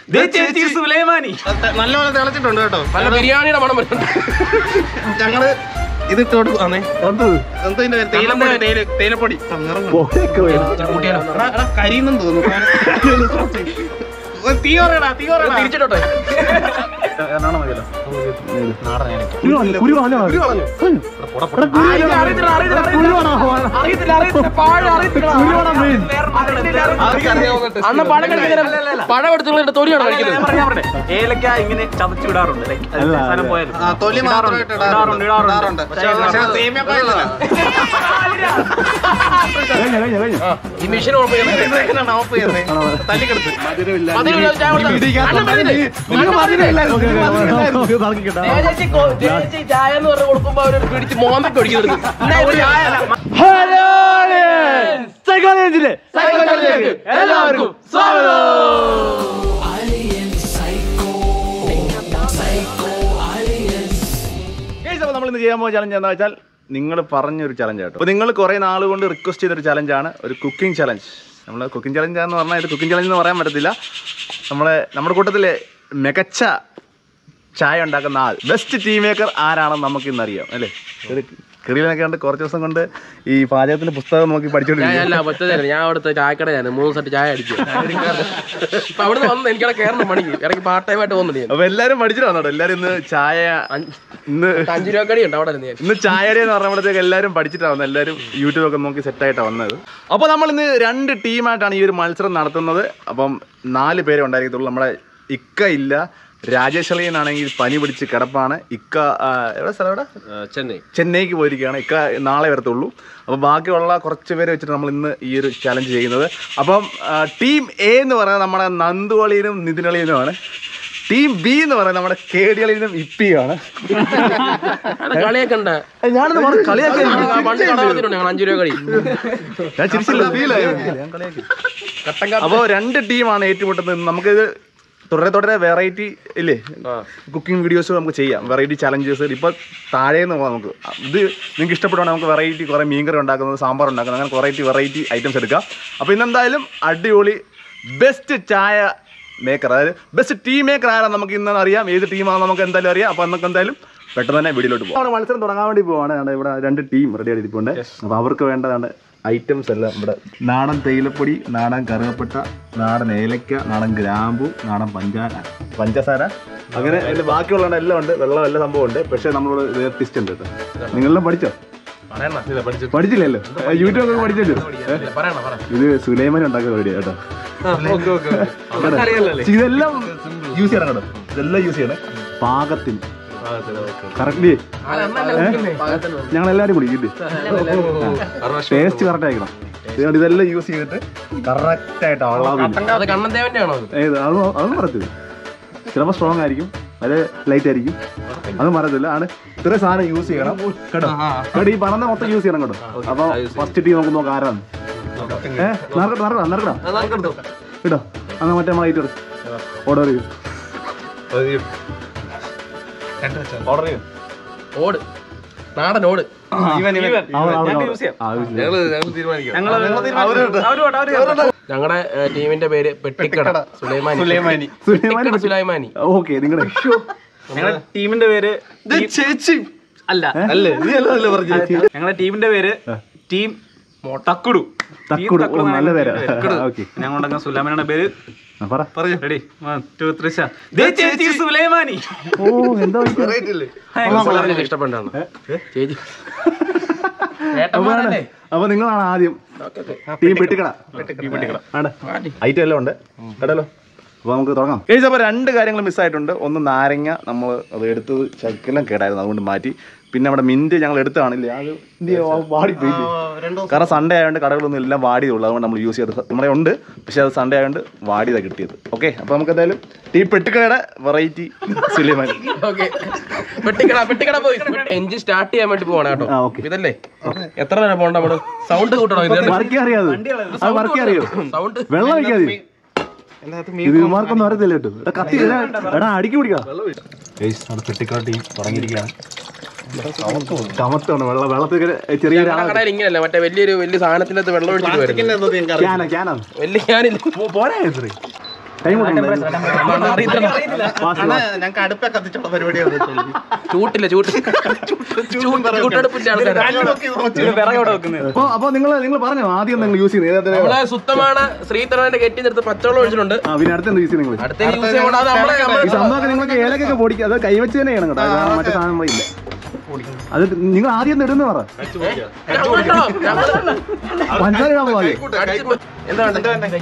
ചേച്ചി സുലൈമാനി നല്ലപോലെ തിളച്ചിട്ടുണ്ട് കേട്ടോ നല്ല ബിരിയാണിയുടെ മണം വരുന്നുണ്ട് ഞങ്ങള് ഇത് ഇട്ട് കൊടുക്കുവാന്നേ എന്തോ ഇതിന്റെ പേര്? തേയിലപ്പൊടി തേയില തേയിലപ്പൊടി കൂട്ടിയാലോ എടാ, എടാ, കരിയുന്നെന്ന് തോന്നുന്നു ഒരു തീ പറയടാ തീ പറയടാ തിരിച്ചിട്ടോട്ടെ അണ്ണ പഴം കഴിക്കുന്ന പഴം എടുത്തുള്ള തൊലിയാണ് കഴിക്കുന്നത് ഏലക്ക ഇങ്ങനെ ചതച്ചു വിടാറുണ്ട് ലൈക്ക് സാധനം പോയാലും ആ, തൊലി മാത്രമായിട്ട് ഇടാറുണ്ട്, ഇടാറുണ്ട്. ഇടാറുണ്ട് പക്ഷേ പക്ഷേ സേമിയ പായസമല്ല. ഈ മെഷീൻ കുഴപ്പമില്ല എങ്ങനെയാണ് ഓഫ് ചെയ്യുന്നത് തല്ലിക്കെടുത്ത് മധുരമില്ല ചായ കൊടുത്താ- അണ്ണൻ മധുരമില്ലേ? അണ്ണൻ മധുരമില്ലേ? ചേച്ചി കൊ- ചേച്ചി ചായ എന്ന് പറഞ്ഞ് കൊടുക്കുമ്പോ അവര് പിടിച്ച് മോന്തയ്ക്ക് ഒഴിക്കുന്നത് എല്ലാവർക്കും സ്വാഗതം അപ്പോൾ നമ്മൾ ഇന്ന് ചെയ്യാൻ പോകുന്ന ചലഞ്ച് എന്താ വെച്ചാൽ നിങ്ങൾ പറഞ്ഞൊരു ചലഞ്ച് കേട്ടോ അപ്പോൾ നിങ്ങൾ കുറേ നാൾ കൊണ്ട് റിക്വസ്റ്റ് ചെയ്തൊരു ചലഞ്ചാണ് ഒരു കുക്കിംഗ് ചലഞ്ച് നമ്മൾ കുക്കിംഗ് ചലഞ്ച് എന്ന് പറഞ്ഞാൽ ഇത് കുക്കിംഗ് ചലഞ്ച് എന്ന് പറയാൻ പറ്റത്തില്ല നമ്മളെ നമ്മുടെ കൂട്ടത്തിലെ മികച്ച ചായ ഉണ്ടാക്കുന്ന ആൾ ബെസ്റ്റ് ടീ മേക്കർ ആരാണെന്ന് നമുക്ക് ഇന്ന് അറിയാം അല്ലേ ഒരു കിറിയിലൊക്കെ കണ്ട് കുറച്ച് ദിവസം കൊണ്ട് ഈ പാചകത്തിന്റെ പുസ്തകം നോക്കി ഞാൻ പഠിച്ചോണ്ടിരിക്കും അല്ല പറ്റതല്ല ഞാൻ അവിടുത്തെ ചായക്കടയാണ് മൂന്ന് സെറ്റ് ചായ അടിച്ചു ഇപ്പൊ അവിടുന്ന് വന്ന് എനിക്കവിടെ കയറണം പണിക്ക് ഇടയ്ക്ക് പാർട്ട് ടൈം ആയിട്ട് പോകുന്നുണ്ട് ഞാൻ അപ്പൊ എല്ലാരും പഠിച്ചിട്ട് വന്നോട്ടോ എല്ലാരും ഇന്ന് ചായ ഇന്ന് അഞ്ചു രൂപ കടി ഉണ്ട് അവിടെ നിന്ന് ഞാൻ ഇന്ന് ചായയുടെ എന്ന് പറഞ്ഞപ്പോഴത്തേക്ക് എല്ലാവരും പഠിച്ചിട്ടാണ് വന്നത് എല്ലാവരും യൂട്യൂബ് ഒക്കെ നോക്കി സെറ്റ് ആയിട്ടാണ് വന്നത് അപ്പോൾ നമ്മൾ ഇന്ന് രണ്ട് ടീമായിട്ടാണ് ഈ ഒരു മത്സരം നടത്തുന്നത് അപ്പം നാല് പേരെ ഉണ്ടായിരിക്കത്തുള്ളൂ നമ്മുടെ ഇക്ക ഇല്ല രാജേഷ് അളിയനാണെങ്കിൽ പനി പിടിച്ച് കിടപ്പാണ് ഇക്ക ആ, എവിടെ സ്ഥലം എവിടെ ചെന്നൈ ചെന്നൈക്ക് പോയിരിക്കുകയാണ് ഇക്ക നാളെ വരത്തുള്ളൂ അപ്പോൾ ബാക്കിയുള്ള കുറച്ച് പേരെ വെച്ചിട്ട് നമ്മൾ ഇന്ന് ഈ ഒരു ചലഞ്ച് ചെയ്യുന്നത് അപ്പം ടീം എ എന്ന് പറയുന്നത് നമ്മുടെ നന്ദുവളിയനും നിതിനളിയനുമാണ് ടീം ബി എന്ന് പറയുന്നത് നമ്മുടെ കേടിയളിയനും ഇപ്പിയാണ് കളിയൊക്കെ ഉണ്ട് ഞാനത് പറഞ്ഞു കളിയാക്കി പണ്ട് കടവത്തിട്ടുണ്ട് ഞങ്ങൾ അഞ്ചു രൂപ കടി ഞാൻ ചിരിച്ചില്ല കട്ടൻ കാപ്പി അപ്പോൾ രണ്ട് ടീമാണ് ഏറ്റുമുട്ടുന്നത് നമുക്കിത് തുടരെ തുടരെ വെറൈറ്റി ഇല്ലേ കുക്കിംഗ് വീഡിയോസ് നമുക്ക് ചെയ്യാം വെറൈറ്റി ചലഞ്ചസ് ഇപ്പൊ താഴേന്ന് പോകാം നമുക്ക് ഇത് നിങ്ങൾക്ക് ഇഷ്ടപ്പെടുവാണെങ്കിൽ നമുക്ക് വെറൈറ്റി കുറേ മീൻകറി ഉണ്ടാക്കുന്നത് സാമ്പാർ ഉണ്ടാക്കുന്നത് അങ്ങനെ വെറൈറ്റി വെറൈറ്റി ഐറ്റംസ് എടുക്കാം അപ്പോൾ ഇന്നെന്തായാലും അടിപൊളി ബെസ്റ്റ് ചായ മേക്കർ അതായത് ബെസ്റ്റ് ടീ മേക്കർ ആരാണ് നമുക്ക് ഇന്ന് അറിയാം ഏത് ടീമാണെന്ന് നമുക്ക് എന്തായാലും അറിയാം അപ്പോൾ നമുക്ക് എന്തായാലും പെട്ടെന്ന് തന്നെ വീഡിയോയിലോട്ട് പോകാം മത്സരം തുടങ്ങാൻ വേണ്ടി പോവാണ് ദാണ്ടെ ഇവിടെ രണ്ട് ടീം റെഡി ആയിട്ടിരിപ്പുണ്ട് അപ്പോൾ അവർക്ക് വേണ്ടതാണ് ഐറ്റംസ് എല്ലാം ഇവിടെ നാടൻ തേയിലപ്പൊടി നാടൻ കറുകപ്പട്ട നാടൻ ഏലക്ക നാടൻ ഗ്രാമ്പു നാടൻ പഞ്ചാര പഞ്ചസാര അങ്ങനെ അതിന്റെ ബാക്കിയുള്ള എല്ലാം ഉണ്ട് വെള്ളം എല്ലാ സംഭവം ഉണ്ട് പക്ഷേ നമ്മളോട് ടിസ്റ്റ് ഉണ്ട് കേട്ടോ നിങ്ങളെല്ലാം പഠിച്ചോ പഠിച്ചില്ലല്ലോ യൂട്യൂബ് ഒക്കെ പഠിച്ചല്ലോ പറയണ പറ ഇത് സുലൈമാൻ ഉണ്ടാക്കുന്ന വീഡിയോ കേട്ടോ ഇതെല്ലാം യൂസ് ചെയ്യണം കേട്ടോ ഇതെല്ലാം യൂസ് ചെയ്യണം പാകത്തിന് കറക്റ്റ്ലി ഞങ്ങൾ എല്ലാവരും കൂടി കിട്ടി ടേസ്റ്റ് കറക്റ്റ് ആയിരിക്കണം ഇതുകൊണ്ട് ഇതെല്ലാം യൂസ് ചെയ്തിട്ട് കറക്റ്റ് ആയിട്ട് അളവിൽ അത് കണ്ണൻദേവന്റെ ആണോ അത് ഏത് അത് അതൊന്നും പറയത്തില്ല ചിലപ്പോൾ സ്ട്രോങ് ആയിരിക്കും അത് ലൈറ്റ് ആയിരിക്കും അതൊന്നും പറയത്തില്ല ആണ് ഇത്രയും സാധനം യൂസ് ചെയ്യണം കേട്ടോ കേട്ടോ ഈ പറഞ്ഞ മൊത്തം യൂസ് ചെയ്യണം കേട്ടോ അപ്പൊ ഫസ്റ്റ് ടീം നമുക്ക് നോക്കാം ആരാണ് ഏഹ് നറുക്കട്ടെ നറുക്കടാ നറുക്കടാ കേട്ടോ അങ്ങനെ മറ്റേ നമ്മളെ ഐറ്റർ ഓർഡർ ചെയ്യും ഓർഡർ ചെയ്യും ഓട് നാടൻ ഓട് ഞങ്ങളുടെ ടീമിന്റെ പേര് പെട്ടിക്കട സുലൈമാനി സുലൈമാനി പെട്ടിക്കട സുലൈമാനി ഓക്കെ നിങ്ങളുടെ ഞങ്ങളുടെ ടീമിന്റെ പേര് ചേച്ചി അല്ല അല്ലേ നീ അല്ലേ പറഞ്ഞു ഞങ്ങളുടെ ടീമിന്റെ പേര് ടീം തക്കുടു തക്കുടു. ഓ, നല്ല പേരാ. ഓക്കെ. ഞങ്ങളുടെ സുലൈമാനിയുടെ പേര് പറ റെഡി വൺ ടു ത്രീ ചേച്ചി സുലൈമാനി ഓ എന്താ വളരെ ഇഷ്ടപ്പെട്ടാണ് ചേച്ചി ഏട്ടന്മാരല്ലേ അപ്പൊ നിങ്ങളാണ് ആദ്യം ടീം പെട്ടിക്കട ആണ് ഐറ്റം എല്ലാം ഉണ്ട് കേട്ടല്ലോ അപ്പൊ നമുക്ക് തുടങ്ങാം ഏജ് അപ്പൊ രണ്ട് കാര്യങ്ങൾ മിസ്സായിട്ടുണ്ട് ഒന്ന് നാരങ്ങ നമ്മൾ അത് എടുത്തത് ശരിക്കെല്ലാം കേടായിരുന്നു അതുകൊണ്ട് മാറ്റി പിന്നെ നമ്മുടെ മിന്റ് ഞങ്ങൾ എടുത്തതാണില്ലേ അത് വാടിപ്പോയി കാരണം സൺഡേ ആയതുകൊണ്ട് കടകളൊന്നും എല്ലാം വാടിയുള്ളൂ അതുകൊണ്ട് നമ്മൾ യൂസ് ചെയ്തത് നമ്മുടെ ഉണ്ട് പക്ഷെ അത് സൺഡേ ആയതുകൊണ്ട് വാടിയതാണ് കിട്ടിയത് ഓക്കെ അപ്പൊ നമുക്ക് എന്തായാലും ടീം പെട്ടിക്കടയുടെ വെറൈറ്റി സുലൈമാൻ ഓക്കെ പെട്ടിക്കട പെട്ടിക്കട പോയി എഞ്ചിൻ സ്റ്റാർട്ട് ചെയ്യാൻ വേണ്ടി പോവാണ് കേട്ടോ ആ, okay. ഇതല്ലേ എത്ര നേരം പോകണ്ട നമ്മള് സൗണ്ട് കൂട്ടണോ ഇത് വർക്ക് അറിയാതെ അത് വർക്ക് അറിയോ സൗണ്ട് വെള്ളം ഒഴിക്കാതെ ഇത് ഇമാർക്കൊന്നും അറിയത്തില്ല കേട്ടോ എടാ കത്തി എടാ, എടാ അടിക്കി പിടിക്കാം പെട്ടിക്കാട്ടി തുടങ്ങിയിരിക്കുകയാണ് കമത്താണ് വെള്ളം വെള്ളത്തിൽ ഇങ്ങനെ ചെറിയ കടയിൽ ഇങ്ങനല്ല മറ്റേ വലിയൊരു വലിയ സാധനത്തിന്റെ അകത്ത് വെള്ളം ഒഴിച്ചിട്ട് വരും ക്യാന ക്യാന വലിയ ഞാനില്ല പോരാ ഇത്രേ ടൈം കൊടുക്കണ്ടേ? അണ്ണാ ഞങ്ങൾക്ക് അടുപ്പ കത്തിച്ചുള്ള പരിപാടിയാണ് ചൂട്ടില്ല ചൂട്ട് ചൂട്ടെടുപ്പിന്റെ ആൾക്കാർ അപ്പൊ അപ്പൊ നിങ്ങൾ നിങ്ങൾ പറഞ്ഞോ ആദ്യം നിങ്ങൾ യൂസ് ചെയ്യുന്നത് ഏതാ നമ്മളെ സുത്തമാണ് ശ്രീധരന്റെ കെട്ടി നിർത്ത് പച്ചവെള്ളം ഒഴിച്ചിട്ടുണ്ട് ആ പിന്നെ അടുത്ത യൂസ് ചെയ്യുന്നത് നിങ്ങൾ അടുത്ത യൂസ് ചെയ്യുമ്പോൾ അത് നമ്മളെ ഈ സംഭവമൊക്കെ നിങ്ങൾക്ക് ഏലക്കൊക്കെ പൊടിക്കുക അത് കൈവച്ച് തന്നെ ചെയ്യണം കേട്ടോ കാരണം മറ്റു സാധനങ്ങളില്ല അത് നിങ്ങൾ ആദ്യം ഒന്ന് ഇടുന്ന പറ പഞ്ചാര ഇടാൻ പോവാ എന്താ വേണ്ടത്?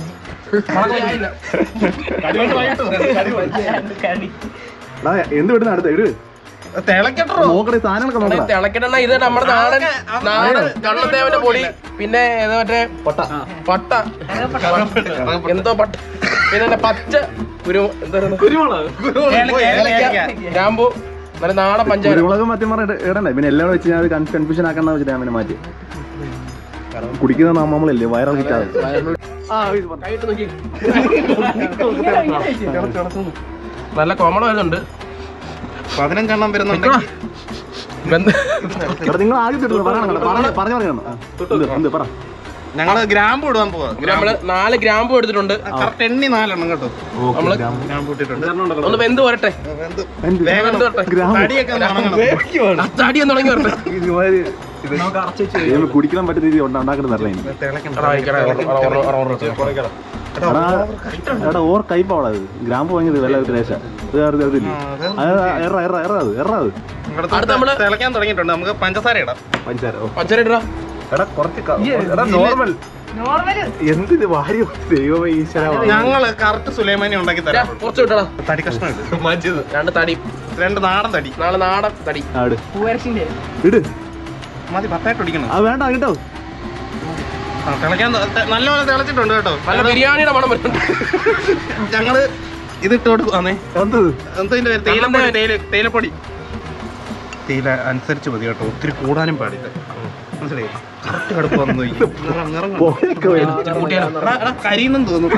എടാ, എന്ത് ഇടുന്ന അടുത്ത ഇട് തിളക്കട്ടോ നോക്കണേ സാധനങ്ങളൊക്കെ നോക്കടാ തിളക്കിട്ടെണ്ണ ഇത് നമ്മുടെ നാടൻ നാടൻ കണ്ണത്തേവന്റെ പൊടി പിന്നെ ഇത് മറ്റേ പൊട്ട പട്ട എന്തോ പട്ട പിന്നെ തന്നെ പച്ച കുരു എന്താ ഗ്രാമ്പു നല്ല നാടൻ പഞ്ചാര കുരുമുളകും മറ്റും പറഞ്ഞ ഇടണ്ടേ പിന്നെ എല്ലാം വെച്ച് ഞാൻ കൺഫ്യൂഷൻ ആക്കണ്ട വെച്ചിട്ട് ഞാൻ പിന്നെ മാറ്റി കുടിക്കുന്ന നമ്മളല്ലേ വയറാൾ കിട്ടാതെ കൈയിട്ട് നോക്കി നല്ല കോമൺ വരുന്നുണ്ട് പതിനഞ്ചെണ്ണം വരുന്നുണ്ടെങ്കിൽ ബന്ധ- എടാ, നിങ്ങൾ ആദ്യം ഇട്ടു പറയണം കേട്ടോ. പറഞ്ഞ് പറഞ്ഞു പറഞ്ഞു എന്ത് എന്ത് പറ ഞങ്ങള് ഗ്രാമ്പ് ഇടാൻ പോവാ നമ്മള് നാല് ഗ്രാമ്പു എടുത്തിട്ടുണ്ട് കറക്റ്റ് എണ്ണി നാലെണ്ണം കേട്ടോ നമ്മള് ഗ്രാമ്പ് ഇട്ടിട്ടുണ്ട് ഒന്ന് വെന്ത് വരട്ടെ എന്ത് എന്ത്? വേഗം വെന്ത് വരട്ടെ ഗ്രാമം തടിയൊക്കെ ഒന്ന് ഉണങ്ങണം. ആ തടി ഒന്ന് തുടങ്ങി വരട്ടെ ഇതുമാതിരി ഇത് കുടിക്കാൻ പറ്റുന്ന രീതി ഉണ്ടാക്കുന്നതല്ല ഇനി തിളക്കണ്ട. എടാ, ഇരിക്കടാ, ഒരു- ഒരു- ഒരു- ഒരു- ഒരു- ഒരു- ഒരു- എടാ എടാ ഓർ കൈപ്പാവടാ അത് ഗ്രാമ്പ് വാങ്ങിയത് വെള്ള ദേശ ഇത് വേറെ ഇതില്ലേ അത് എറ എറ എറ അത് എറ അത് ഇവിടുത്തെ അടുത്ത നമ്മള് തിളക്കാൻ തുടങ്ങിയിട്ടുണ്ട് നമുക്ക് പഞ്ചസാര ഇടാം പഞ്ചാര ഓ. പച്ചര ഇടടാ എടാ കുറച്ച് ക- എടാ നോർമൽ എന്തിന് വാരി ദൈവമേ ഈശ്വര ഞങ്ങള് കറക്റ്റ് സുലൈമാനി ഉണ്ടാക്കി ഇടാ, തരാം കുറച്ച് വിട്ടടാ തടി കഷ്ണം ഇട് രണ്ട് തടി രണ്ട് നാടൻ തടി നാളെ നാടൻ തടി ആട് ഇട് മതി പത്തായിട്ട് ഒടിക്കണം അത് വേണ്ട കേട്ടോ ആ, തിളക്കാൻ ത- ത- നല്ലപോലെ തിളച്ചിട്ടുണ്ട് കേട്ടോ നല്ല ബിരിയാണിയുടെ മണം വരുന്നുണ്ട് ഞങ്ങള് ഇതിട്ട് കൊടുക്കുവാന്നേ എന്തത് എന്തതിന്റെ പേര് തേയിലപ്പൊടി തേയില തേയിലപ്പൊടി തേയില അനുസരിച്ച് മതി കേട്ടോ ഒത്തിരി കൂടാനും പാടില്ല മനസ്സിലായി കറക്റ്റ് കടുപ്പ് വന്നു പോയി. നിറം, നിറം കണ്ടോ? പോയൊക്കെ വേണം എടാ, എടാ, കരിയുന്നെന്ന് തോന്നുന്നു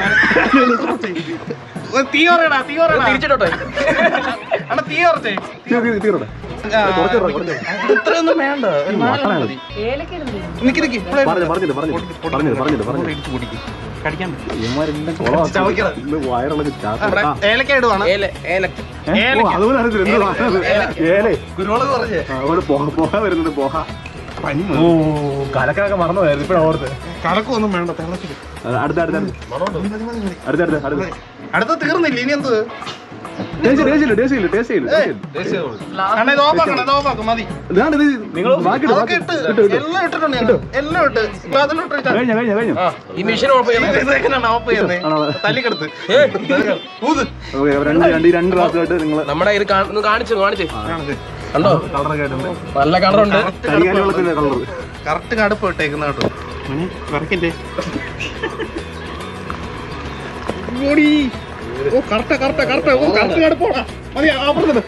ഓ, തീ കുറയടാ തീ കുറയടാ തിരിച്ചിട്ടോട്ടെ എടാ തീ കുറച്ചേ തീർന്നോട്ടെ ആ, കുറച്ച് ഇടണം, കുറച്ച്. ഇത്രയൊന്നും വേണ്ട ഒരു നാലെണ്ണം മതി നിക്ക് നിക്ക് ഇപ്പളേ പറഞ്ഞു പറഞ്ഞിട്ട് പറഞ്ഞിട്ട് പറഞ്ഞിട്ട് പറഞ്ഞിട്ട് പറഞ്ഞു ഇടിച്ച് പൊടിക്ക് കടിക്കാൻ പറ്റും ഇവന്മാരെല്ലാം കൊളവാക്കി. ഇന്ന് വയറുള്ളത് ചാത്ത. ഇവിടെ ആ. ഏലക്ക ഇടുവാണ് ഏല ഏല ഏ? ഓ, ഏലക്ക. അതുപോലെ അറിയത്തില്ല എന്ത് സാധനം? ഏലേ കുരുമുളക് കുറച്ച് ആ, അതുപോലെ പോഹ പോഹ വരുന്നുണ്ട് പോഹ ഓ കലക്കൊക്കെ മറന്നു പോയത് ഇപ്പഴാ ഓർത്ത് കലക്കൊന്നും വേണ്ട തിളച്ചിട്ട് അടുത്ത അടുത്ത അടുത്ത അടുത്ത അടുത്ത അടുത്ത തീർന്നില്ല ഇനി എന്ത് taste taste taste taste taste അണ്ണാ ഇത് ഓഫാക്കണം ഇത് ഓഫാക്കും മതി ഇതാണ്ട് ഇത് നിങ്ങൾ ബാക്കി ഇട്, അതൊക്കെ ബാക്കി ഇട്ട് ഇട്ട്, ഇട്ട്. എല്ലാം ഇട്ടിട്ടുണ്ട് ഞങ്ങൾ. എല്ലാം ഇട്ട് ഇപ്പൊ അതിലോട്ട് ഇട്ടാ. കഴിഞ്ഞ കഴിഞ്ഞ കഴിഞ്ഞു ആ ഈ മെഷീൻ കുഴപ്പമില്ല ഇത് എങ്ങനെയാണ് ഓഫ് ചെയ്യുന്നത് ആണോ? തല്ലിക്കെടുത്ത് ഊത് ഓക്കെ രണ്ട് രണ്ട് ഈ രണ്ട് ഗ്ലാസ്സിലായിട്ട് നിങ്ങൾ നമ്മുടെ ഇത് കാ- ഒന്ന് കാണിച്ചു കാണിച്ചേ കണ്ടോ കളറൊക്കെ ആയിട്ടുണ്ട് നല്ല കളറുണ്ട് കരികാലി വെള്ളത്തിന്റെ കളർ കറക്റ്റ് കടുപ്പ് ഇട്ടേക്കുന്ന കേട്ടോ മണി വരക്കില്ലേ ഓടി ഓ കറക്റ്റ് കറക്റ്റ് കറക്റ്റ് ഓ കറക്റ്റ് കടുപ്പോടാ മതി അപ്പുറത്ത്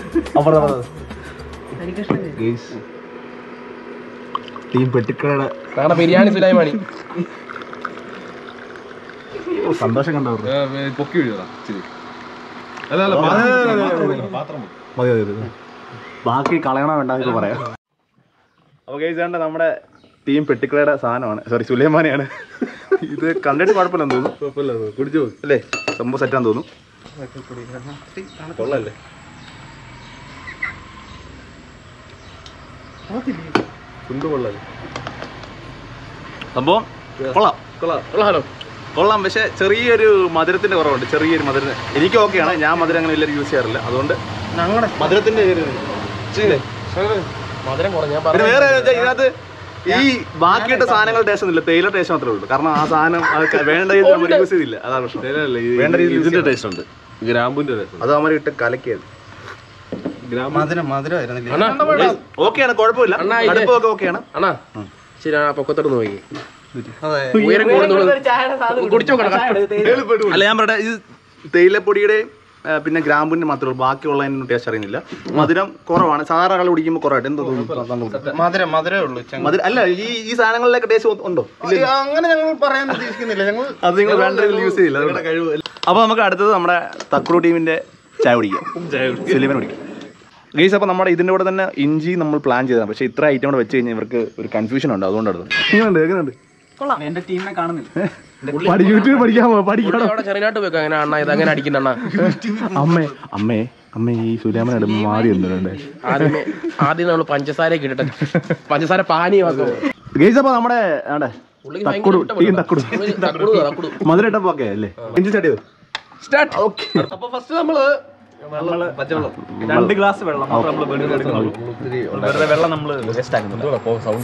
ടീം പെട്ടിക്കടയുടെ ഞങ്ങളുടെ ബിരിയാണി സുലൈമാണി സന്തോഷം കണ്ടവർ മതി മതി മതി. ബാക്കി കളയണോ വേണ്ട ഇപ്പൊ പറയാം അപ്പൊ കേസാണ്ട് നമ്മുടെ ടീം പെട്ടിക്കടയുടെ സാധനമാണ് സോറി സുലൈമാനെയാണ് ഇത് കണ്ടിട്ട് കുഴപ്പമില്ലെന്ന് തോന്നുന്നു കുടിച്ചു അല്ലേ സംഭവം സെറ്റാന്ന് തോന്നുന്നു കൊള്ളല്ലേ കുണ്ടു കൊള്ളല്ലേ സംഭവം കൊള്ളാം കൊള്ളാം ഹലോ കൊള്ളാം പക്ഷെ ചെറിയൊരു മധുരത്തിന്റെ കുറവുണ്ട് ചെറിയൊരു മധുരം എനിക്ക് ഓക്കെയാണ് ഞാൻ മധുരം അങ്ങനെ എല്ലാവരും യൂസ് ചെയ്യാറില്ല അതുകൊണ്ട് ഞങ്ങളുടെ മധുരത്തിന്റെ ഒരു ഇച്ചിരി. മധുരം കുറഞ്ഞ ഞാൻ പിന്നെ പറഞ്ഞു വേറെ ഒരു ഇത് ഇതിനകത്ത് ഈ ബാക്കിയിട്ട സാധനങ്ങൾ ടേസ്റ്റ് ഒന്നുമില്ല തേയില ടേസ്റ്റ് മാത്രമേ ഉള്ളൂ കാരണം ആ സാധനം അത് ക- വേണ്ട രീതിയിൽ നമ്മൾ യൂസ് ചെയ്തില്ല അതാണ് പ്രശ്നം വേണ്ട രീതിയിൽ ഇതിന്റെ ടേസ്റ്റ് ഉണ്ട് ഗ്രാമ്പുന്റെ രസം അത് അമ്മ ഇട്ട് കലക്കിയത് മധുരം മധുരമായിരുന്നില്ല അണ്ണാ ഓക്കെയാണ് കുഴപ്പമില്ല അണ്ണാ, ഇത് അടുപ്പൊക്കെ ഓക്കെയാണ് അണ്ണാ ശരി ആ പൊക്കത്തോട്ട് നോക്കി അതെ ഉയരം കൂടുന്നു കുടിച്ചു നോക്കണം അല്ല ഞാൻ പറയട്ടെ ഇത് തേയിലപ്പൊടിയുടെ ആ, പിന്നെ ഗ്രാമ്പുവിന്റെ മാത്രമേ ഉള്ളൂ ബാക്കിയുള്ളതിനൊന്നും ടേസ്റ്റ് അറിയുന്നില്ല മധുരം കുറവാണ് സാധാരണ ആൾ കുടിക്കുമ്പോൾ കുറവായിട്ട് എന്തോ തോന്നുന്നു മധുരം മധുരമേ ഉള്ളൂ ചങ്ങ. മധുരം അല്ല ഈ ഈ സാധനങ്ങളിലൊക്കെ ടേസ്റ്റ് ഉണ്ടോ അയ്യോ, അങ്ങനെ ഞങ്ങൾ പറയാൻ ഉദ്ദേശിക്കുന്നില്ല ഞങ്ങൾ അത് നിങ്ങൾ വേണ്ട രീതിയിൽ യൂസ് ചെയ്യില്ല അപ്പൊ നമുക്ക് അടുത്തത് നമ്മുടെ തക്രു ടീമിന്റെ ചായ കുടിക്കാം സിലിമൻ കുടിക്കാം ഗൈസ് അപ്പോൾ നമ്മുടെ ഇതിൻ്റെ കൂടെ തന്നെ ഇഞ്ചി നമ്മൾ പ്ലാൻ ചെയ്തതാണ് പക്ഷേ ഇത്ര ഐറ്റം കൂടെ വെച്ച് കഴിഞ്ഞാൽ ഇവർക്ക് ഒരു കൺഫ്യൂഷൻ ഉണ്ട് അതുകൊണ്ട് അടുത്ത് എങ്ങനെയുണ്ട് എങ്ങനെയുണ്ട് എന്റെ ടീമിനെ കാണുന്നില്ല പഠി യൂട്യൂബ് പഠിക്കാമോ പുള്ളി പഠിക്കണം അവിടെ ചെറിയനായിട്ട് വെക്കും അങ്ങനെ അണ്ണ ഇത് അങ്ങനെ അടിക്കുന്ന അണ്ണ അമ്മേ അമ്മേ അമ്മ ഈ സുലൈമനോട് മാറി എന്തുണ്ട് ആദ്യമേ ആദ്യം നമ്മൾ പഞ്ചസാര ഇട്ടിട്ട് പഞ്ചസാര പാനീയമാക്കും ഗേസ് അപ്പൊ നമ്മുടെ ആടെ പുള്ളിക്ക് തക്കുടു ഭയങ്കര ടീം ഇഷ്ടപ്പെട്ടു. തക്കുടു പുള്ളി തക്കുടു, തക്കുടു. മധുര ഇട്ടപ്പോ ഒക്കെ അല്ലേ എഞ്ചിൻ സ്റ്റാർട്ട് ചെയ്തു Start. അപ്പൊ ഫസ്റ്റ് നമ്മള് നമ്മള് പച്ചവെള്ളം രണ്ട് ഗ്ലാസ് വെള്ളം മാത്രം നമ്മള് വെളിയിൽ എടുക്കുന്നുള്ളൂ വെറുതെ വെള്ളം നമ്മള് വേസ്റ്റ് ആക്കുന്നുണ്ട്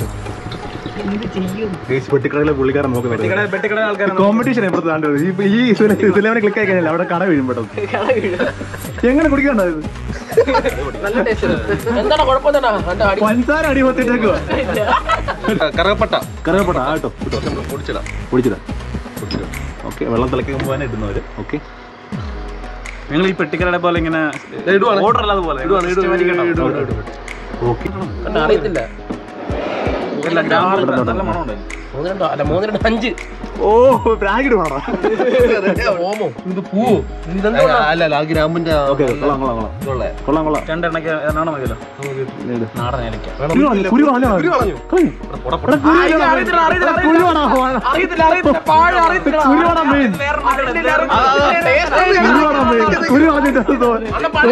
ഗേസ് പെട്ടിക്കടയിലെ പുള്ളിക്കാരൻ നോക്കി പെട്ടിക്കട പെട്ടിക്കട ആൾക്കാരാണ് കോമ്പറ്റീഷൻ എപ്പോഴത്തെ കണ്ടത് ഈ ഈ സുലൈമനെ ക്ലിക്ക് ആയി കഴിഞ്ഞാൽ അവിടെ കട വീഴും പെട്ടെന്ന് എങ്ങനെ കുടിക്കണ്ടോ ഇത് നല്ല ടേസ്റ്റ് എന്താണ് കുഴപ്പം എന്താണ് കണ്ടോ, അടി- പഞ്ചസാര അടി പൊത്തിട്ടേക്കുക കറുകപ്പട്ട കറിവേപ്പട്ട ആ കേട്ടോ പൊടിച്ചിടാം പൊടിച്ചിടാ ഓക്കെ വെള്ളം തിളക്കാൻ പോകാൻ ഇടുന്നവര് ഓക്കെ നിങ്ങൾ ഈ പെട്ടിക്കടയുടെ പോലെ ഇങ്ങനെ ഓർഡർ അല്ലാതെ പോലെ ഓക്കെ കണ്ടോ, അറിയത്തില്ല നല്ല മണമുണ്ട് മൂന്ന് രണ്ടോ അല്ല മൂന്ന് രണ്ട് അഞ്ച് ഓ പ്രാഗിഡ് വേണം ഓമോ ഇത് പൂവോ ഇതെന്താ അല്ല അല്ല ആ ഗ്രാമിന്റെ ഓക്കെ കൊള്ളാം കൊള്ളാം കൊള്ളാം കൊള്ളാം കൊള്ളാം രണ്ടെണ്ണക്ക് എണ്ണ മതിയല്ലോ ഇത്. നാടൻ ഏലക്ക കുരു കളഞ്ഞു, കുരു കളഞ്ഞോ? കളഞ്ഞു. എടാ, കുരു ആ, ഇത് കളഞ്ഞോ? അറിയത്തില്ല, അറിയത്തില്ല, എടാ, കുരു വേണോ? അറിയത്തില്ല അറിയത്തില്ല പാഴ അറിയത്തില്ല കുരു വേണോ main? കുരു വേണോ main? കുരു കളഞ്ഞിട്ട് അത് തോ- അണ്ണ പഴം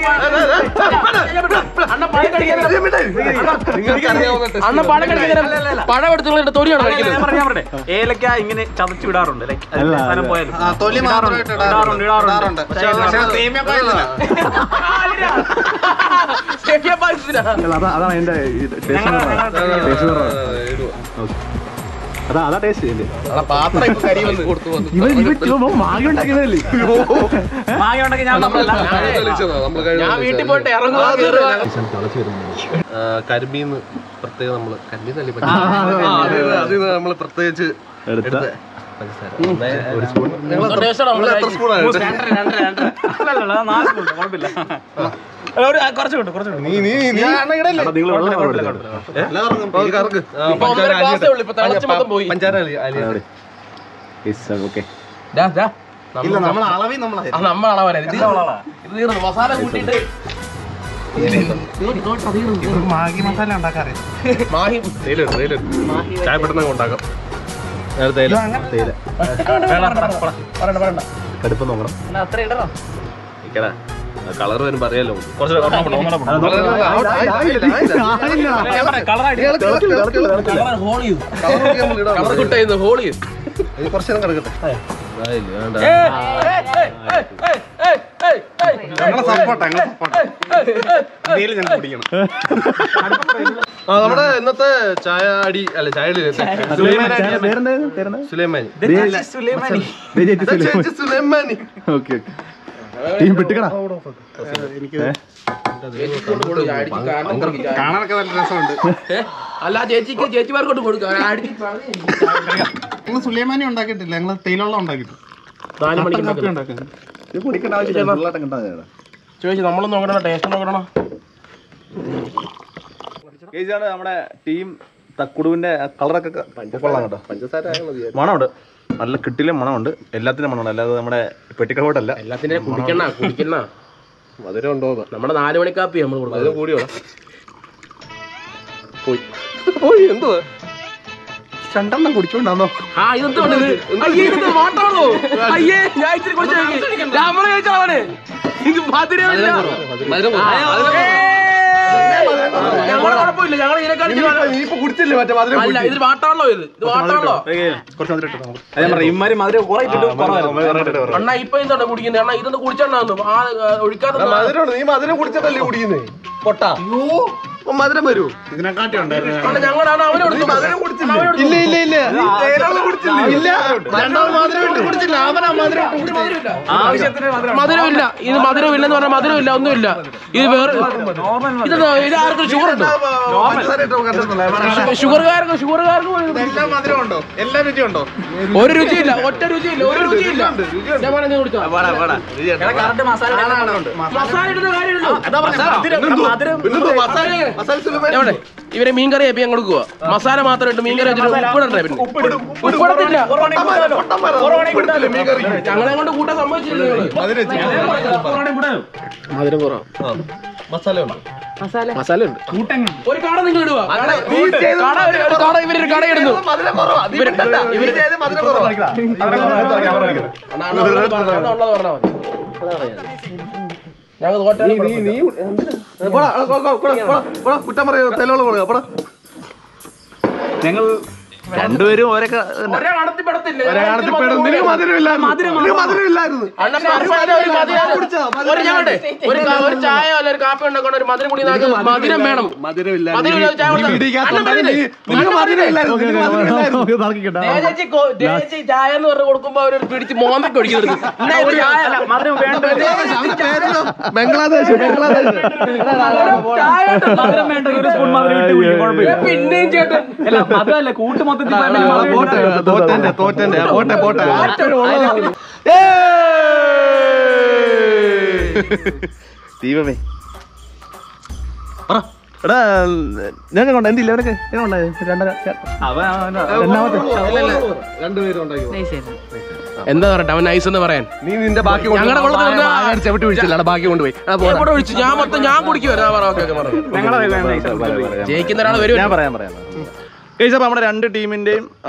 അണ്ണ പഴം കഴിക്കാൻ അണ്ണ പഴം കഴിക്കാൻ പഴം എടുത്ത് നിങ്ങളുടെ തൊലിയാണ് കഴിക്കുന്നത് ഞാൻ പറഞ്ഞ- ഞാൻ പറയട്ടെ ഏലക്ക ഇങ്ങനെ ചതച്ചു വിടാറുണ്ട് ലൈക്ക് അല്ല, സാധനം അല്ല. പോയാലും ആ, തൊലി മാത്രമായിട്ട് ഇടാറുണ്ട് ഇടാറുണ്ട് ഇടാറുണ്ട്. പക്ഷേ പക്ഷേ സേമിയ പായസത്തിലാ. സേമിയ പായസത്തിനാ. അല്ല, അതാ- അതാണ് അതിന്റെ ടേസ്റ്റ് അതാ അതാ ടേസ്റ്റ് ഇല്ലേ അണ്ണാ, പാത്രം ഇപ്പൊ കരി വന്ന് കൊടുത്തു വന്നു ഇവൻ ഇവൻ മാഗി ഉണ്ടാക്കിയതല്ലേ മാങ്ങ ഉണ്ടെങ്കിൽ ഞാൻ നമ്മളല്ല ഞാൻ വീട്ടിൽ പോയിട്ട് ഇറങ്ങുക കേറുക കരിമീന്ന് പ്രത്യേകം നമ്മള് കരിമീന്നല്ലേ ആ, ആ, ആ, ആ, അത് നമ്മൾ പ്രത്യേകിച്ച് എടുത്ത ടേസ്റ്റ് നമ്മൾ എത്ര സ്പൂണാണ് രണ്ടര രണ്ടര രണ്ടര അല്ലല്ല നാല് കൊണ്ട് കുഴപ്പമില്ല അല്ല, ഒരു ആ, കുറച്ച് കൊണ്ട് കുറച്ച് കൊണ്ട് നീ നീ നീ ഇടല്ലേ എടാ, നിങ്ങൾ വെള്ളം കുഴപ്പമില്ല, കൊടുത്തോ. കുഴപ്പമില്ല. കറക്ക് ഇപ്പൊ ഒന്നര ഗ്ലാസ്സേ ഉള്ളൂ ഇപ്പൊ തിളച്ച് മൊത്തം പോയി പഞ്ചാര അലി അലി അവിടെ. Yes, sir, okay. ദാ, ദാ. ഇല്ല നമ്മൾ അളവിൽ നമ്മൾ ആ, നമ്മൾ അളവാണ് ഇത് ഇത് തീർന്നു മസാല കൂട്ടിയിട്ട് മാഗി മസാല ഉണ്ടാക്കാറ് മാഹി ചായ പെട്ടെന്ന് ഉണ്ടാക്കാം തേയില. പറയണ്ട പറയണ്ട കടുപ്പം നോക്കണം എന്നാ അത്ര ഇടണം കളർ വരുമ്പോ അറിയാലോ കുറച്ച് ഒരെണ്ണം കൂടെ, ഒരെണ്ണം കൂടെ. ഞാൻ പറയാം, colour ആയിട്ട് ഹോൾ ചെയ്തു കളർ കിട്ടുന്നു ഹോൾ ചെയ്തു കുറച്ചു നേരം കിടക്കട്ടെ ഞങ്ങളെ സപ്പോർട്ട് ഞങ്ങളെ സപ്പോർട്ട് ഞാൻ കുടിക്കണം ആ നമ്മുടെ ഇന്നത്തെ ചായ അടി അല്ല ചായ അടി സുലൈമാൻ, ചേട്ടൻ്റെ പേരെന്തായിരുന്നു? പേരെന്താ? സുലൈമാനി ദേ- സുലൈമാനി. ദേ ചേച്ചി സുലൈമാൻ. ചേച്ചി സുലൈമാനി ഓക്കെ ഓക്കെ ടീം പെട്ടിക്കടാ കാണാനൊക്കെ നല്ല രസമുണ്ട് അല്ല ചേച്ചിക്ക് ചേച്ചിമാർക്കോട്ട് കൊടുക്കാം അടിച്ച് പറഞ്ഞ് ഞങ്ങൾ സുലൈമാനി ഉണ്ടാക്കിയിട്ടില്ല ഞങ്ങൾ തേയിലുള്ള ഉണ്ടാക്കിയിട്ടുണ്ട് നാല് മണിക്ക് ഉണ്ടാക്കുന്നത്. ഇത് കുടിക്കേണ്ട ആവശ്യമില്ല ഫുള്ളായിട്ട് കിട്ടാൻ ചോദിച്ചു നമ്മളൊന്നും നോക്കണം ടേസ്റ്റ് നോക്കണം കേസാണ് നമ്മുടെ ടീം തക്കുടുവിന്റെ കളറൊക്കെ കൊള്ളാം കേട്ടോ മണമുണ്ട് നല്ല കിട്ടിലെ മണമുണ്ട് എല്ലാത്തിനും മണമുണ്ട് അല്ലാതെ നമ്മുടെ പെട്ടിക്കടോട്ടല്ല എല്ലാത്തിനും കുടിക്കണ കുടിക്കണ മധുരം ഉണ്ടോ നമ്മുടെ നാല് മണിക്കാപ്പി നമ്മൾ കൊടുക്കുന്നത് കൂടിയോടാ പോയി പോയി എന്തുവാ രണ്ടെണ്ണം കുടിച്ചോണ്ടാന്നോ ആ ഇതെന്താണ് ഇത്? അയ്യേ, ഇത് വാട്ടാണോ അയ്യേ ഞാൻ ഇച്ചിരി കുടിച്ചു നമ്മളെ ചോദിച്ചാണ് ഇത് മധുരമില്ല ഞങ്ങളെ കുഴപ്പമില്ല ഞങ്ങൾ ഇതിനെക്കാളും നീ ഇപ്പൊ കുടിച്ചില്ലേ മറ്റേ മധുരം അല്ല ഇത് വാട്ടാണല്ലോ ഇത് ഇത് വാട്ടാണല്ലോ കുറച്ച് മധുരം ഇട്ടോ നമുക്ക്. അത് ഞാൻ പറയാം ഇമ്മാരി മധുരം കുറെ ഇട്ടിട്ട് കുറവായിരുന്നു. അണ്ണാ ഇപ്പൊ എന്താണ് കുടിക്കുന്നത് അണ്ണാ ഇതൊന്ന് കുടിച്ചോണ്ടാന്ന് ആ ഒഴിക്കാതെ മധുരം നീ മധുരം കുടിച്ചിട്ടല്ലേ കുടിക്കുന്നേ പൊട്ടാ മധുരം വരൂ ഇതിനെക്കാട്ടി ഉണ്ടായിരുന്നു അണ്ണാ ഞങ്ങളാണ് അവനെ കൊടുത്തു മധുരം കുടിച്ചില്ല ഇല്ല ഇല്ല ഇല്ല ഇല്ല രണ്ടാമത് മധുരം ഇട്ട് കുടിച്ചില്ല അവനാ മധുരം ഇട്ട് കുടിച്ചത്. ആവശ്യത്തിന് മധുരം മധുരമില്ല ഇത് മധുരമില്ലെന്ന് പറഞ്ഞാൽ മധുരമില്ല ഒന്നുമില്ല ഇത് വേറെ നോർമൽ ഇത് ഇത് ആർക്കും ഷുഗർ ഉണ്ടോ പഞ്ചസാര ഇട്ടോ കണ്ടിട്ടുണ്ടോ? ഷുഗറുകാർക്ക് ഷുഗറുകാർക്ക് പോലും ഇത് എല്ലാ മധുരം ഉണ്ടോ എല്ലാ രുചിയും ഉണ്ടോ ഒരു രുചിയില്ല ഒറ്റ രുചിയില്ല ഒരു രുചിയില്ല ഞാൻ വേണേ നീ കുടിച്ചോ കറക്റ്റ് മസാല മസാല ഇടുന്ന കാര്യമുള്ളൂ മധുരം പിന്നെന്തോ മസാല എവിടെ ഇവരെ മീൻകറി ഏപ്പി ഞാൻ കൊടുക്കുക മസാല മാത്രം ഇട്ട് മീൻകറി വെച്ചിട്ട് ഉപ്പിടണ്ടേ പിന്നെ ഉപ്പിടത്തില്ല ഞങ്ങളെ കൊണ്ട് കൂട്ടാൻ സമ്മതിച്ചില്ല മധുരം കുറവാ മസാല ഉണ്ട് ഒരു കട നിങ്ങൾ ഇടുക കട കട ഒരു- ഒരു കട ഇവരൊരു കട ഇടുന്നു ഇവര് ഇവര് അണ്ണാ, അണ്ണാ, ഉള്ളത് പറഞ്ഞോ, അണ്ണാ, ഉള്ളത് പറഞ്ഞോ മതി. ഞങ്ങൾ തോറ്റാ കുറ്റം പറയോ തെലോളം കൊടുക്കുക അപ്പടാ ഞങ്ങൾ രണ്ടുപേരും ഒരേ ഒരേ നടത്തിപ്പെടത്തില്ല നിനക്ക് മധുരമില്ലായിരുന്നു നിനക്ക് മധുരമില്ലായിരുന്നു അണ്ണൻ മസാല ഒരു മധുരം ഒരു ഞാൻ പറയട്ടെ? ഒരു കാ- ഒരു ചായ അല്ല ഒരു കാപ്പി ഉണ്ടാക്കണം ഒരു മധുരം കൂടി നാക്ക് മധുരം വേണം മധുരം ഇല്ലാതെ ചായ കുടിച്ചാൽ- അണ്ണൻ പറഞ്ഞില്ലേ? നിനക്ക് മധുരമില്ലായിരുന്നു നിനക്ക് മധുരമില്ലായിരുന്നു ദേവചേച്ചി കൊ- ദേവചേച്ചി ചായ എന്ന് പറഞ്ഞ് കൊടുക്കുമ്പോ അവര് പിടിച്ച് മോന്തക്ക് ഒഴിക്കുന്നത് എന്നാ ഒരു ചായ മധുരം വേണ്ട ബംഗ്ലാദേശ് ബംഗ്ലാദേശ് ചായ ഉണ്ട്. മധുരം വേണ്ട ഒരു സ്പൂൺ മധുരം ഇട്ട് കുടിക്കും കുഴപ്പമില്ല പിന്നെയും ചേട്ടൻ അല്ല മധുരമല്ല കൂട്ട് മൊത്തത്തിൽ പോട്ടെ തോറ്റന്റെ തോറ്റന്റെ പോട്ടെ പോട്ടെ ദീപമേ പറ എടാ ഞങ്ങൾ കൊണ്ട് എന്തില്ല അവനൊക്കെ രണ്ടര രണ്ടാമത്തെ എന്താ പറയട്ടെ അവൻ നൈസ് എന്ന് പറയാൻ നീ നിന്റെ ബാക്കി ഞങ്ങളുടെ കൊള്ളത്തിൽ ചവിട്ടി പിടിച്ചില്ല ബാക്കി കൊണ്ടുപോയി എവിടെ ഒഴിച്ചു ഞാൻ മൊത്തം ഞാൻ കുടിക്കുവായിരുന്നു ആ പറ ഓക്കെ ഓക്കെ പറഞ്ഞു ജയിക്കുന്ന ഒരാൾ വരും ഞാൻ പറയാം പറയാം കഴിച്ച അപ്പൊ നമ്മുടെ രണ്ട് ടീമിന്റെയും ആ,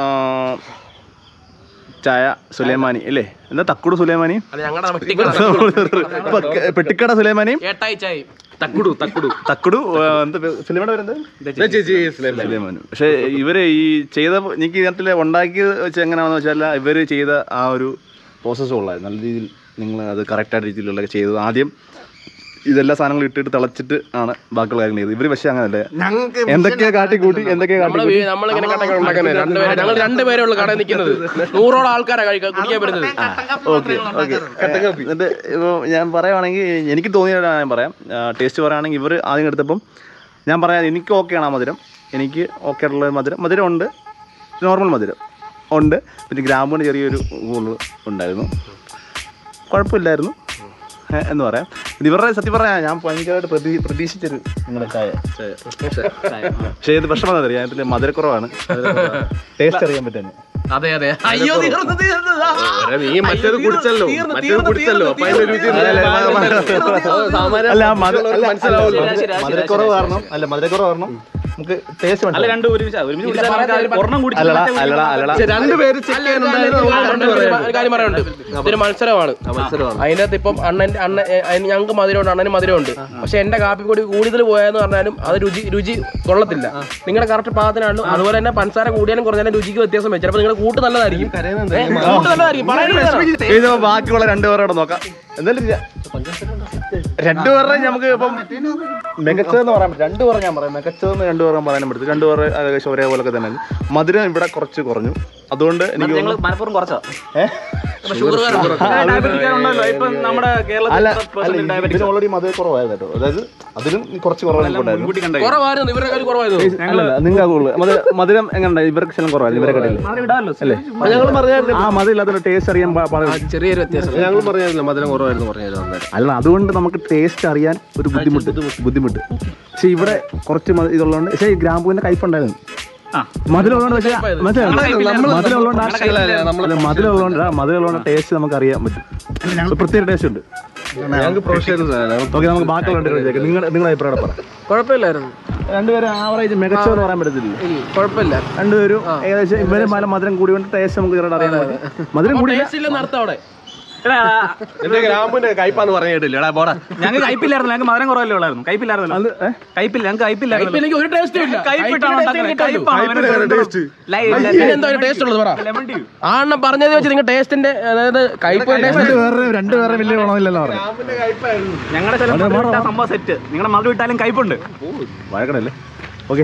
ചായ സുലൈമാനി അല്ലേ എന്താ തക്കുട് സുലൈമാനി അത് ഞങ്ങളുടെ വെട്ടിക്കട. ഇപ്പൊ ക- പെട്ടിക്കട സുലൈമാനിയും ഏട്ടായി ചായ തക്കുടു തക്കുടു തക്കുടു ആ, എന്താ പേ- സിനിമയുടെ പേരെന്ത് സുലൈമാനു പക്ഷെ ഇവര് ഈ ചെയ്ത എനിക്ക് ഇതിനകത്തില് ഉണ്ടാക്കിയത് വെച്ച് എങ്ങനെയാണെന്ന് വെച്ചാൽ ഇവര് ചെയ്ത ആ ഒരു പ്രോസസ്സ് ഉള്ളായിരുന്നു നല്ല രീതിയിൽ നിങ്ങൾ അത് കറക്റ്റായ രീതിയിലുള്ള ചെയ്തത് ആദ്യം ഇതെല്ലാ സാധനങ്ങളും ഇട്ടിട്ട് തിളച്ചിട്ട് ആണ് ബാക്കിയുള്ള കാര്യങ്ങൾ ചെയ്തത് ഇവര് പക്ഷെ അങ്ങനല്ലേ എന്തൊക്കെയാ കാട്ടിക്കൂട്ടി എന്തൊക്കെയാ നമ്മള് കാട്ടിക്കൂട്ടി വീ- നമ്മളിങ്ങനെ കട്ടൊക്കെ ഉണ്ടാക്കുന്നത് രണ്ടുപേരെ ഞങ്ങൾ രണ്ടുപേരേ ഉള്ളൂ കടയിൽ നിൽക്കുന്നത് നൂറോളം ആൾക്കാരാ കഴിക്കാൻ കുടിക്കാൻ വരുന്നത് ഓക്കെ ഓക്കെ എന്നിട്ട് ഇപ്പോൾ ഞാൻ പറയുവാണെങ്കിൽ എനിക്ക് തോന്നിയ ഞാൻ പറയാം ടേസ്റ്റ് പറയുകയാണെങ്കിൽ ഇവർ ആദ്യം എടുത്തപ്പം ഞാൻ പറയാം എനിക്ക് ഓക്കെയാണ് ആ മധുരം എനിക്ക് ഓക്കെ ആയിട്ടുള്ള മധുരം മധുരം ഉണ്ട് നോർമൽ മധുരം ഉണ്ട് പിന്നെ ഗ്രാമ്പൂന് ചെറിയൊരു കൂടുതൽ ഉണ്ടായിരുന്നു കുഴപ്പമില്ലായിരുന്നു ഏ, എന്ന് പറയാം പിന്നെ ഇവരുടെ സത്യം പറയാം ഞാൻ ഭയങ്കരമായിട്ട് പ്രതീ പ്രതീക്ഷിച്ചൊരു നിങ്ങളുടെ ചായ പക്ഷേ ഇത് വിഷമം അറിയാം ഇതിൽ മധുരക്കുറവാണ് ടേസ്റ്റ് അറിയാൻ പറ്റുന്നത് അതെ അതെ അയ്യോ തീർന്നു തീർന്നു ദാ. നീ മറ്റേത് കുടിച്ചല്ലോ തീർന്നു, മറ്റേത് തീർന്നു, കുടിച്ചല്ലോ അപ്പൊ അതിന്റെ രുചി അല്ല മധു- അല്ല, മനസ്സിലാവുമല്ലോ. മധു- മധുരക്കുറവ് കാരണം അല്ല മധുരക്കുറവ് കാരണം നമുക്ക് ടേസ്റ്റ് അല്ല വേണ്ട രണ്ടും ഒരുമിച്ച് ഒരുമിച്ച് ഇല്ല, കുടിച്ചാൽ പറയാം, നമുക്ക് പറയാം. ഒരെണ്ണം കുടിച്ച് അല്ലടാ മറ്റേ അല്ലടാ അല്ലടാ രണ്ടുപേര് ചെക്ക് അല്ല, ഒരു കാര്യം- ഒരു കാര്യം പറയാനുണ്ട് ഇതൊരു മത്സരമാണ് അതിന്റെ അകത്ത് ഇപ്പം അണ്ണന്റെ അണ്ണൻ ഞങ്ങൾക്ക് മധുരമുണ്ട് അണ്ണന് മധുരമുണ്ട് പക്ഷെ എന്റെ കാപ്പിപ്പൊടി കൂടുതൽ പോയെന്ന് പറഞ്ഞാലും അത് രുചി രുചി കൊള്ളത്തില്ല നിങ്ങളുടെ കറക്റ്റ് പാകത്തിനാണ് അതുപോലെ തന്നെ പഞ്ചസാര കൂടിയാലും കുറഞ്ഞാലും രുചിക്ക് വ്യത്യാസം വെച്ചു ചിലപ്പോൾ നിങ്ങളുടെ കൂട്ട് നല്ലതായിരിക്കും ഏ, കൂട്ട് നല്ലതായിരിക്കും പറയുന്നത് ഇത് ബാക്കിയുള്ള രണ്ടുപേരോട് നോക്കാം എന്തായാലും ര- രണ്ടുപേരുടെ നമുക്ക് ഇപ്പം മികച്ചതെന്ന് പറയാൻ പറ്റും രണ്ടുപേരെ ഞാൻ പറയാം മികച്ചതെന്ന് രണ്ടുപേരും പറയാനും പറ്റും രണ്ടുപേരെ ഏകദേശം ഒരേപോലൊക്കെ തന്നെ മധുരം ഇവിടെ കുറച്ച് കുറഞ്ഞു അതുകൊണ്ട് എനിക്ക് ഞങ്ങൾ തോന്നുന്നു- മലപ്പുറം കുറച്ചാ ഏഹ്? ഡയബറ്റിക്കാരുണ്ടല്ലോ ഇപ്പൊ നമ്മുടെ അല്ല കേരളത്തിൽ അല്ല ഇതിന് ഓൾറെഡി മധുര കുറവായിരുന്നു കേട്ടോ അതായത് അതിലും കുറച്ച് കുറവായിരുന്നു ഉണ്ടായിരുന്നു മുൻകൂട്ടി കണ്ടേ കുറവായിരുന്നു ഇവരുടെ കാര്യം കുറവായിരുന്നു അല്ലല്ല നിങ്ങൾക്ക് മധുര മധുരം എങ്ങനെ ഇവർക്ക് ശലം കുറവായിരുന്നു ഇവരെ കടയിൽ മധുരം ഇടാമല്ലോ അല്ലേ ഞങ്ങൾ പറഞ്ഞായിരുന്നു ആ മധുരം ഇല്ലാത്ത ടേസ്റ്റ് അറിയാൻ പാ- പാടില്ല. ചെറിയൊരു വ്യത്യാസം ഞങ്ങൾ പറഞ്ഞായിരുന്നു മധുരം കുറവായിരുന്നു പറഞ്ഞായിരുന്നു അന്നേരം അല്ല അതുകൊണ്ട് നമുക്ക് ടേസ്റ്റ് അറിയാൻ ഒരു ബുദ്ധിമുട്ട് ബുദ്ധിമുട്ട് പക്ഷെ ഇവിടെ കുറച്ച് മ- ഇതുള്ളതുകൊണ്ട് പക്ഷേ ഈ ഗ്രാമ്പൂവിന്റെ കയ്പുണ്ടായിരുന്നു ആ. മധുരമുള്ളതുകൊണ്ട് പക്ഷേ മനസ്സിലായോ? മധുരമുള്ളതുകൊണ്ട് ആ- നമ്മള് അല്ല, മധുരമുള്ളതുകൊണ്ട് ആ മധുരമുള്ള ടേസ്റ്റ് നമുക്ക് അറിയാൻ പറ്റും ഒരു പ്രത്യേക ടേസ്റ്റ് ഉണ്ട് ഞങ്ങൾക്ക് പ്രൊഫഷണൽ ഓക്കെ നമുക്ക് ബാക്കിയുള്ള രണ്ടുപേരും നിങ്ങൾ നിങ്ങളുടെ അഭിപ്രായം പറ കുഴപ്പമില്ലായിരുന്നു രണ്ടുപേരും ആവറേജ് മികച്ചതെന്ന് പറയാൻ പറ്റത്തില്ല ഇല്ല, കുഴപ്പമില്ല രണ്ടുപേരും ഏകദേശം ഇവര് മല മധുരം കൂടി കൊണ്ട് ടേസ്റ്റ് നമുക്ക് ഇവരോട് അറിയാൻ പറ്റും മധുരം കൂടി ടേസ്റ്റ് ഇല്ലെന്ന് അർത്ഥം അവിടെ എടാ, എന്റെ ഗ്രാമ്പിന്റെ കയ്പാന്ന് പറഞ്ഞു കേട്ടില്ല എടാ പോടാ ഞങ്ങൾക്ക് കയ്പില്ലായിരുന്നു ഞങ്ങൾക്ക് മധുരം കുറവല്ലേ ഉള്ളായിരുന്നു കയ്പില്ലായിരുന്നു അത് ഏ? കയ്പില്ല ഞങ്ങൾക്ക് കയ്പില്ലായിരുന്നു ഇപ്പൊ എനിക്ക് ഒരു ടേസ്റ്റും ഇല്ല കയ്പിട്ടാണ് ഉണ്ടാക്കുന്നത്. കയ്പാണ് ടേസ്റ്റ് എന്താ ഒരു ടേസ്റ്റ് ഉള്ളത് പറ ആ എണ്ണം പറഞ്ഞത് വെച്ച് നിങ്ങൾ ടേസ്റ്റിന്റെ അതായത് കയ്പ് ടേസ്റ്റ് രണ്ടുപേരുടെ രണ്ടുപേരുടെ വലിയ ഗുണമില്ലെന്ന് പറഞ്ഞു ഞങ്ങളുടെ ചില മധുരം ഇട്ടാ സംഭവം സെറ്റ് നിങ്ങളുടെ മധുരം ഇട്ടാലും കയ്പുണ്ട് വഴക്കടല്ലേ ഓക്കെ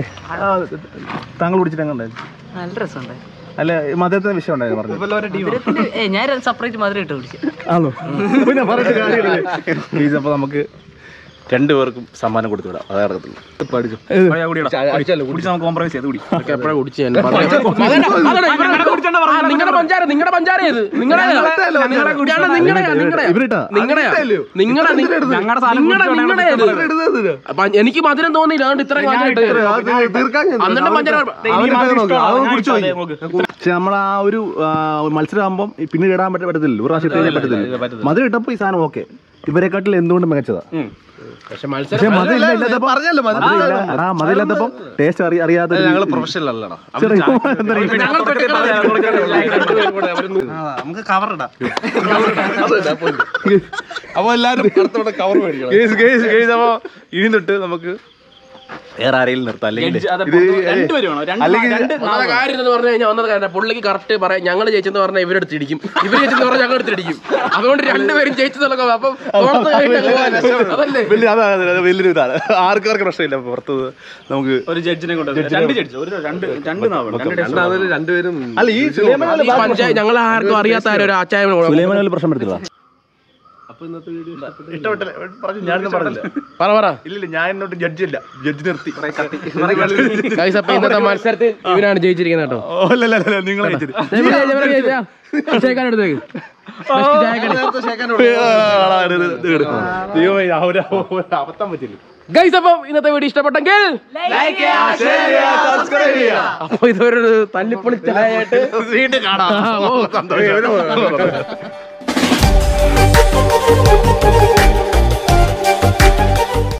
താങ്കൾ കുടിച്ചിട്ട് എങ്ങനെ ഉണ്ടായിരുന്നു നല്ല രസമുണ്ട് അല്ല ഈ മധുരത്തിന്റെ വിഷയം ഉണ്ടായിരുന്നു പറഞ്ഞു മധുരത്തിന് ഏ ഞാൻ സെപ്പറേറ്റ് മധുരം ഇട്ട് കുടിച്ചു ആണോ പിന്നെ പറഞ്ഞിട്ട് കാര്യമില്ല പ്ലീസ് അപ്പോൾ നമുക്ക് രണ്ടുപേർക്കും സമ്മാനം കൊടുത്തു വിടാം അതേ നടക്കത്തുള്ളൂ കുടിച്ച് നമുക്ക് കോംപ്രമൈസ് ചെയ്ത് കുടി എപ്പോഴാ കുടിച്ച് ഞാൻ നിങ്ങളുടെ പഞ്ചാര നിങ്ങളുടെ പഞ്ചാര ഇത് നിങ്ങളുടെ നിങ്ങളുടെ നിങ്ങളുടെ ഇവരിട്ടാ നിങ്ങളുടെ നിങ്ങളുടെ ഞങ്ങളുടെ സാധനം നിങ്ങളുടെ അപ്പൊ എനിക്ക് മധുരം തോന്നിയില്ല അതുകൊണ്ട് ഇത്ര എന്നിട്ട് പഞ്ചാര പക്ഷെ നമ്മൾ ആ ഒരു ആ, മത്സരമാകുമ്പോൾ പിന്നീട് ഇടാൻ പറ്റ പറ്റത്തില്ല ഒരു പ്രാവശ്യം ഇട്ട് കഴിഞ്ഞാൽ പറ്റത്തില്ല മധുരം ഇട്ടപ്പോൾ ഈ സാധനം ഓക്കെ ഇവരെക്കാട്ടിൽ എന്തുകൊണ്ട് മികച്ചതാ പക്ഷെ പക്ഷെ മത്സരം മധുരം ഇല്ല ഇല്ലാത്തപ്പോ മധുരം ഇല്ല. എടാ മധുരം ഇല്ലാത്തപ്പോ ടേസ്റ്റ് അറിയ അറിയാത്ത ഞങ്ങൾ പ്രൊഫഷണൽ അല്ലടാ നമുക്ക് കവർ ഇടാം അപ്പൊ എല്ലാരും അടുത്തോടെ കവർ മേടിക്കണം അപ്പോ ഇനി തൊട്ട് നമുക്ക് വേറെ ആരെങ്കിലും നിർത്താം അല്ലെങ്കിൽ ഇത് രണ്ടുപേരും വേണോ രണ്ട് അല്ലെങ്കിൽ രണ്ട് ഒന്നാമത്തെ കാര്യം എന്ന് പറഞ്ഞു കഴിഞ്ഞാൽ ഒന്നത് കാര്യം പുള്ളിക്ക് കറക്റ്റ് പറയാം ഞങ്ങൾ ജയിച്ചെന്ന് പറഞ്ഞാൽ ഇവരെടുത്ത് ഇടിക്കും ഇവർ ജയിച്ചെന്ന് പറഞ്ഞാൽ ഞങ്ങൾ എടുത്തിടിക്കും അതുകൊണ്ട് രണ്ടുപേരും ജയിച്ചു തുടങ്ങും അപ്പം പുറത്ത് കഴിഞ്ഞിട്ട് പോവാല്ലോ. അതല്ലേ വലിയ അതാ അതെ, അതെ, വലിയൊരു ഇതാണ് ആർക്കാർക്ക് പ്രശ്നമില്ല പുറത്ത് നമുക്ക് ഒരു ജഡ്ജിനെ കൊണ്ട് രണ്ട് ജഡ്ജ് ഒരു രണ്ട് രണ്ട് നാവ് രണ്ട് taste അല്ല ഈ സുലൈമാൻ ഈ പഞ്ചായത്ത് ഞങ്ങൾ ആർക്കും അറിയാത്ത ആരും ഒരു അച്ചായ സുലൈമാൻ പ്രശ്നം എടുത്തില്ല ഞാനൊന്നും പറഞ്ഞില്ല പറ പറ ഇല്ലില്ല ഞാൻ എന്നോട്ട് ജഡ്ജി ഇല്ല ജഡ്ജി നിർത്തി ഗൈസ് അപ്പൊ ഇന്നത്തെ മത്സരത്തിൽ ഇവനാണ് ജയിച്ചിരിക്കുന്നത് കേട്ടോ ഓ, അല്ല, അല്ല, അല്ല, നിങ്ങളെ ജയിച്ചത്. ചായക്കാരെടുത്തേക്ക് ആ, ഇത് ഇത് ഇത് എടുക്കണം. ദൈവമേ, ആ ഒരു ഒരു അബദ്ധം പറ്റില്ല ഗൈസ് അപ്പം ഇന്നത്തെ വീഡിയോ ഇഷ്ടപ്പെട്ടെങ്കിൽ അപ്പൊ ഇതൊരു തല്ലിപ്പൊളി ചായയായിട്ട് വീണ്ടും കാണാം ആ, ഓ സന്തോഷം